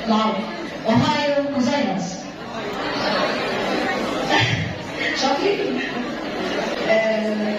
العربي اوهايو كوزايماس شاطرين آه،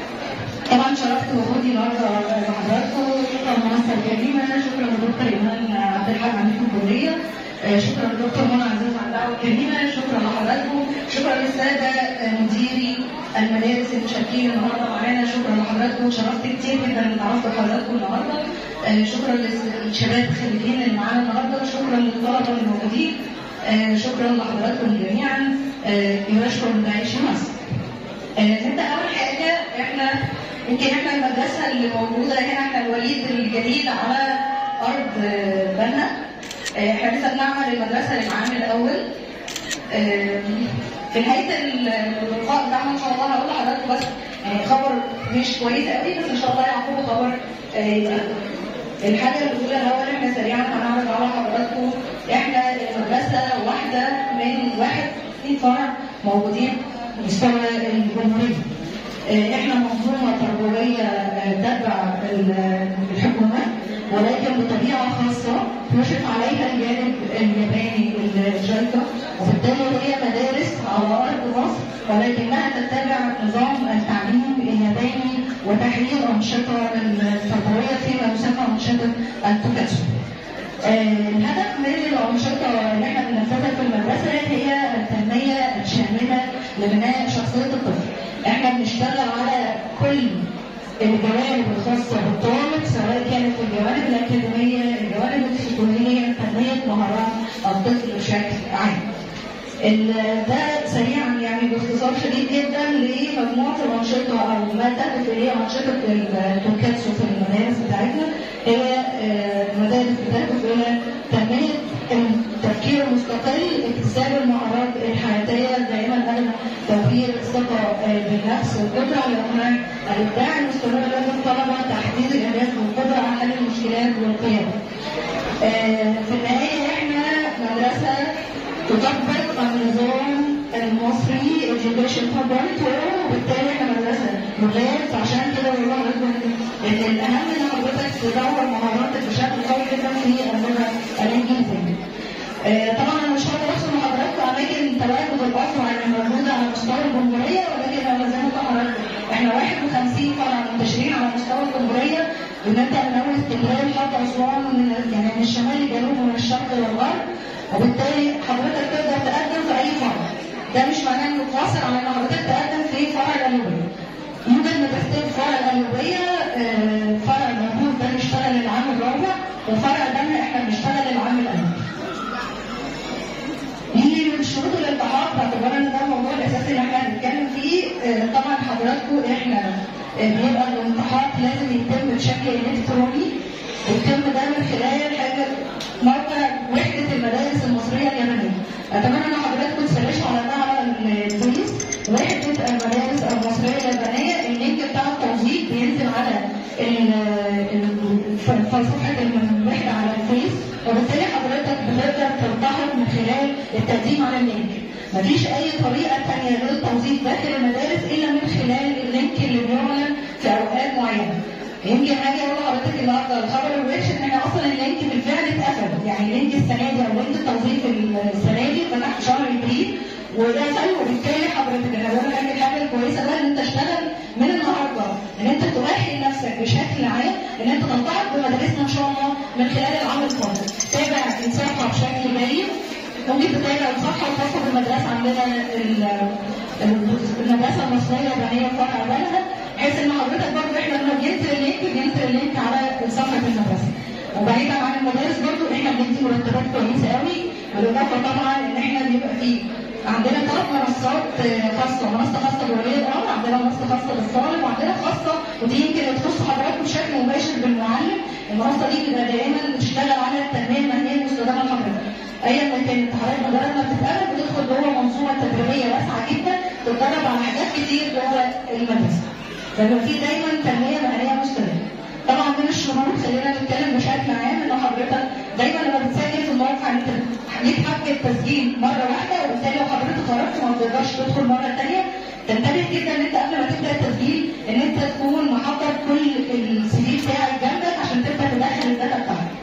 طبعا شرفت وجودي النهارده مع حضراتكم شكرا لمنصه الكريمه شكرا لدكتور ايمان عبد الحق عميد الكليه آه، شكرا لدكتور منى عزيز على الدعوه الكريمه شكرا لحضراتكم شكرا للساده آه، مديري المدارس المشاركين النهارده معانا شكرا لحضراتكم شرفت كتير جدا ان اتعرفت بحضراتكم النهارده آه، شكرا للشباب الخريجين اللي معانا النهارده شكرا للطلبه الموجودين آه، شكرا لحضراتكم جميعا آه، يشكر داعش مصر آه، نبدا اول حاجه احنا يمكن احنا المدرسه اللي موجوده هنا احنا الوليد الجديد على ارض آه، بنا آه، احنا لسه بنعمل المدرسه للعام الاول آه، في نهايه اللقاء بتاعنا ان شاء الله هقول لحضراتكم بس يعني خبر مش كويس قوي بس ان شاء الله يعقبه خبر آه، الحاجه الاولى الاول احنا سريعا هنعرض على حضراتكم احنا المدرسه واحده من واحد في فرع موجودين مستوى الجمهوريه آه، احنا منظومه تربويه آه، تتبع ال- الحكومه ولكن بطبيعه خاصه يشرف عليها الجانب الياباني الجايكا وبالتالي هي مدارس على ارض مصر ولكنها تتبع نظام التعليم الياباني وتحليل انشطه التربويه فيما يسمى انشطه التوكاتسو. آه، الهدف من الأنشطة اللي احنا بننفذها في المدرسة هي التنمية الشاملة لبناء شخصية الطفل. احنا بنشتغل على كل الجوانب الخاصة بالطالب سواء كانت في الجوانب الأكاديمية، الجوانب التكوينية، تنمية مهارات الطفل بشكل عام. ال- ده سريعا يعني باختصار شديد جدا لمجموعه الانشطه او ما تهدف اليه انشطه التوكاتسو في المدارس بتاعتنا هي آه، المدارس بتهدف الى تنميه التفكير المستقل اكتساب المهارات الحياتيه دائما ابدا توفير الثقه آه، بالنفس والقدره على اقناع الابداع المستمر لدى الطلبه تحديد الاهداف والقدره على حل المشكلات والقياده. آه، في النهايه احنا مدرسه تطبق النظام المصري education public وبالتالي احنا مدرسه لغات عشان كده والله لازم ان الاهم ان حضرتك تدور مهاراتك بشكل قوي جدا في اللغه الانجليزيه. آه، طبعا انا مش هقدر اوصل لحضراتكم اماكن تواجد الاسرع اللي موجوده على مستوى الجمهوريه ولكن انا زي ما قلت لحضرتك احنا 51 فرع منتشرين على مستوى الجمهوريه بنبدا من اول استقلال لحد اسوان من يعني من الشمال للجنوب ومن الشرق للغرب وبالتالي حضرتك تقدر تقدم في اي فرع ده مش معناه انه قاصر على ان حضرتك تقدم في فرع القلوبيه يوجد مدرستين في فرع القلوبيه آه، فرع موجود ده بيشتغل العام الرابع وفرع ده احنا بنشتغل العام الاول دي من شروط الالتحاق باعتبار ان ده الموضوع الاساسي اللي احنا هنتكلم فيه آه، طبعا حضراتكم احنا آه، بيبقى الالتحاق لازم يتم بشكل الكتروني ويتم ده من خلال حاجه موقع وحده المدارس المصريه اليابانيه. اتمنى ان حضراتكم تسرشوا على ده على الفيس وحده المدارس المصريه اليابانيه اللينك بتاع التوظيف بينزل على ال- ال- ف- صفحه الوحده على الفيس وبالتالي حضرتك بتقدر تلتحق من خلال التقديم على اللينك. مفيش اي طريقه ثانيه للتوظيف داخل المدارس الا من خلال اللينك اللي بيعلن في اوقات معينه. يمكن حاجه اقول لحضرتك النهارده الخبر الوحش ان احنا اصلا اللينك بالفعل اتقفل يعني لينك السنه دي او لينك التوظيف السنه دي فتح في شهر ابريل وده سلبي وبالتالي حضرتك انا بقول لك الحاجه الكويسه بقى ان انت تشتغل من النهارده ان انت تؤهل نفسك بشكل عام ان انت تلتحق بمدارسنا ان شاء الله من خلال العام القادم. تابع الصفحه بشكل جيد ممكن تتابع الصفحه الخاصه بالمدرسه عندنا ال- المدرسه المصريه اليابانيه فرع بلها بحيث ان حضرتك برضه احنا لما بينزل اللينك بينزل اللينك على صفحه المدرسه. وبعيدا عن المدارس برضه احنا بندي مرتبات كويسه قوي بالاضافه طبعا ان احنا بيبقى فيه عندنا ثلاث منصات آه، خاصه منصه خاصه بولي الامر عندنا منصه خاصه بالطالب وعندنا خاصه ودي يمكن تخص حضراتكم بشكل مباشر بالمعلم المنصه دي بتبقى دائما بتشتغل على التنميه المهنيه المستدامه لحضرتك ايا ما كانت حضرتك مجرد ما بتتقابل بتدخل جوه منظومه تدريبيه واسعه جدا تتدرب على حاجات كتير جوه المدرسه فيبقى في دايما تنميه مهنيه مستدامه طبعا من الشروط خلينا نتكلم بشكل عام ان حضرتك دايما لما بتسجل في الموقع انت ليك حق التسجيل مره واحده وبالتالي لو حضرتك خرجت ما تقدرش تدخل مره ثانيه تنتبه جدا ان انت قبل ما تبدا التسجيل ان انت تكون محضر كل السي في بتاعك جنبك عشان تبدا تدخل الداتا بتاعتك.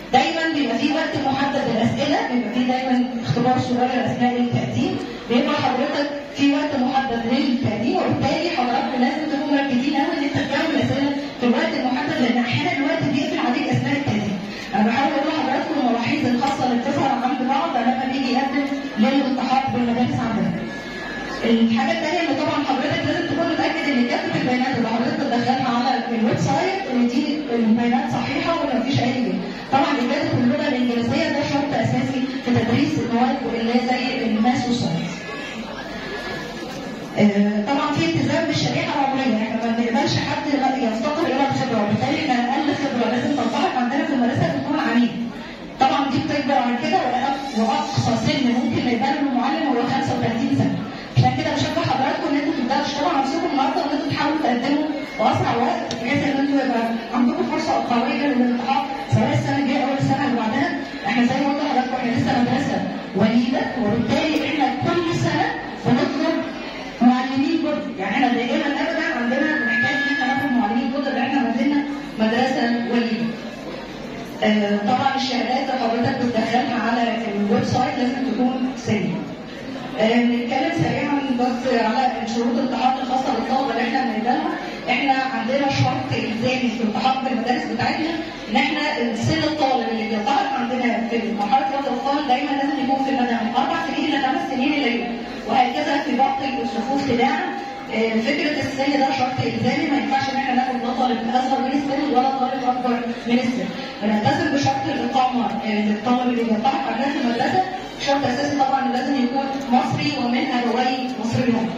دايما بيبقى في وقت محدد للاسئله بيبقى في دايما اختبار صغير اثناء التقديم بيبقى حضرتك في وقت محدد للتقديم وبالتالي حضرتك لازم تكونوا مركزين قوي ان انت تجاوب الاسئله في الوقت المحدد لان احيانا الوقت بيقفل عليك اثناء التقديم. انا بحاول اقول لحضراتكم الملاحظ الخاصه اللي بتظهر عند بعض لما بيجي يقدم للالتحاق بالمدارس عندنا. الحاجه الثانيه اللي طبعا حضرتك لازم تكون متاكد ان كافه البيانات اللي حضرتك بتدخلها على الويب سايت ان دي البيانات صحيحه وما فيش اي جديد. طبعا اجازه اللغه الانجليزيه ده شرط اساسي في تدريس المواد اللي هي زي الماس والساينس. آه، طبعا في التزام بالشريحه العمريه احنا ما بنقبلش حد يفتقر الى الخبره وبالتالي احنا اقل خبره لازم تلتحق عندنا في المدرسه تكون عميد. طبعا دي بتكبر عن كده وأق- واقصى سن ممكن يقبله المعلم هو 35 سنه. عشان كده بشجع حضراتكم ان انتوا تبداوا تشتغلوا على نفسكم النهارده وان انتوا تحاولوا تقدموا باسرع وقت بحيث ان انتوا يبقى عندكم فرصه قويه للالتحاق سواء السنه الجايه او السنه اللي بعدها احنا زي ما قلت لحضراتكم احنا لسه مدرسه وليده وبالتالي احنا كل سنه بنطلب معلمين جدد يعني احنا دائما ابدا عندنا بنحتاج ان احنا ناخد معلمين جدد لان احنا ما زلنا مدرسه وليده. آه، طبعا الشهادات اللي حضرتك بتدخلها على الويب سايت لازم تكون سليمه. آه، نتكلم سريعا بس على شروط الالتحاق الخاصه بالطلبه اللي احنا بنقبلها احنا عندنا شرط الزامي في الالتحاق بالمدارس بتاعتنا ان احنا سن الطالب اللي بيلتحق عندنا في مرحله رياض الاطفال دايما لازم يكون في المدى من اربع سنين الى خمس سنين الا وهكذا في باقي الصفوف تباعا آه، فكره السن ده شرط الزامي ما ينفعش ان احنا ناخد لا طالب اصغر من السن ولا طالب اكبر من السن بنلتزم بشرط الاقامه آه، للطالب اللي بيلتحق عندنا في المدرسه شرط اساسي طبعا إنه لازم يكون مصري ومن ابوي مصريون.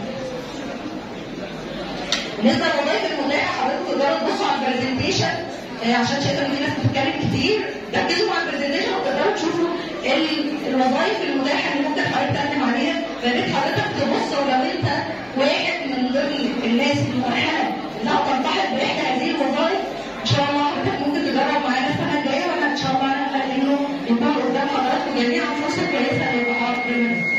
بالنسبه للوظائف المتاحه حضرتك تقدروا تبصوا على البرزنتيشن آه، عشان شايفه ان في ناس بتتكلم كتير ركزوا مع البرزنتيشن وتقدروا تشوفوا ال- الوظائف المتاحه اللي ممكن حضرتك تقدم عليها يا ريت حضرتك تبص ولو انت واحد من ضمن الناس المؤهله انها تلتحق باحدى هذه الوظائف ان شاء الله حضرتك ممكن تجرب معانا السنه الجايه وانا ان شاء الله هنخلق انه يكون قدام حضراتكم جميعا فرصه كويسه للالتحاق بالمدرسه.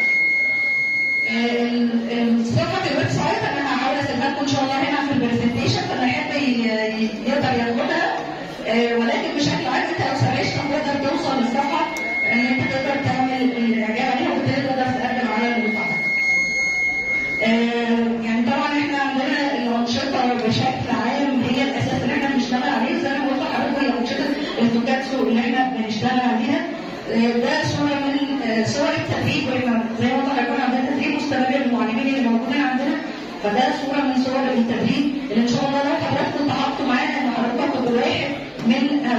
صفحه الويب سايت انا هحاول اسيبها لكم ان شاء الله هنا في البرزنتيشن فاللي يحب ي- ي- يقدر ياخدها آه، ولكن بشكل عام انت لو سرشت هتقدر توصل للصفحه ان انت تقدر تعمل الاعجاب عليها وبالتالي تقدر تقدم على الالتحاق. آه، يعني طبعا احنا عندنا الانشطه بشكل عام هي الاساس اللي احنا بنشتغل عليه زي ما قلت لحضرتك هي انشطه التوكاتسو اللي احنا بنشتغل عليها آه، ده صوره من آه، صور التدريب واحنا زي ما قلت لحضرتك عندنا تدريب مستمر للمعلمين اللي موجودين عندنا فده صوره من صور التدريب اللي ان شاء الله لو حضراتكم التحقتوا معانا ان حضراتكم تبقوا واحد من